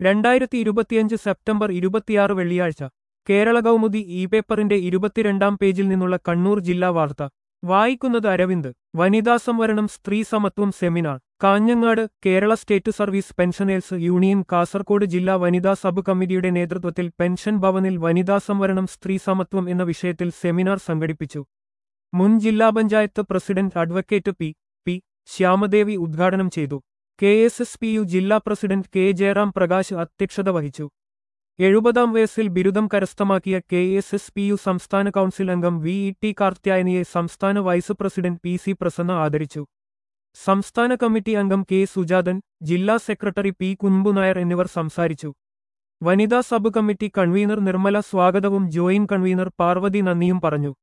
രണ്ടായിരത്തി ഇരുപത്തിയഞ്ച് സെപ്റ്റംബർ ഇരുപത്തിയാറ് വെള്ളിയാഴ്ച കേരള കൗമുദി ഇ പേപ്പറിന്റെ ഇരുപത്തിരണ്ടാം പേജിൽ നിന്നുള്ള കണ്ണൂർ ജില്ലാ വാർത്ത വായിക്കുന്നത് അരവിന്ദ് വനിതാ സംവരണം സ്ത്രീ സമത്വം seminar Kanhangad Kerala state service pensioners union Kasaragod ജില്ലാ വനിതാ സബ് കമ്മിറ്റിയുടെ നേതൃത്വത്തിൽ പെൻഷൻ ഭവനിൽ വനിതാ സംവരണം സ്ത്രീ സമത്വം എന്ന വിഷയത്തിൽ സെമിനാർ സംഘടിപ്പിച്ചു മുൻ ജില്ലാ panchayat president advocate P P Shyamadevi ഉദ്ഘാടനം ചെയ്തു K S S P U ജില്ലാ പ്രസിഡന്റ് കെ ജയറാം പ്രകാശ് അധ്യക്ഷത വഹിച്ചു എഴുപതാം വയസ്സിൽ ബിരുദം കരസ്ഥമാക്കിയ K S S P U സംസ്ഥാന കൗൺസിൽ അംഗം വി ഇ ടി കാർത്യായനിയെ സംസ്ഥാന vice president P C Prasanna ആദരിച്ചു സംസ്ഥാന കമ്മിറ്റി അംഗം കെ സുജാതൻ ജില്ലാ സെക്രട്ടറി പി കുൻപു നായർ എന്നിവർ സംസാരിച്ചു വനിതാ സബ് കമ്മിറ്റി കൺവീനർ നിർമ്മല സ്വാഗതവും ജോയിന്റ് കൺവീനർ പാർവതി നന്ദിയും പറഞ്ഞു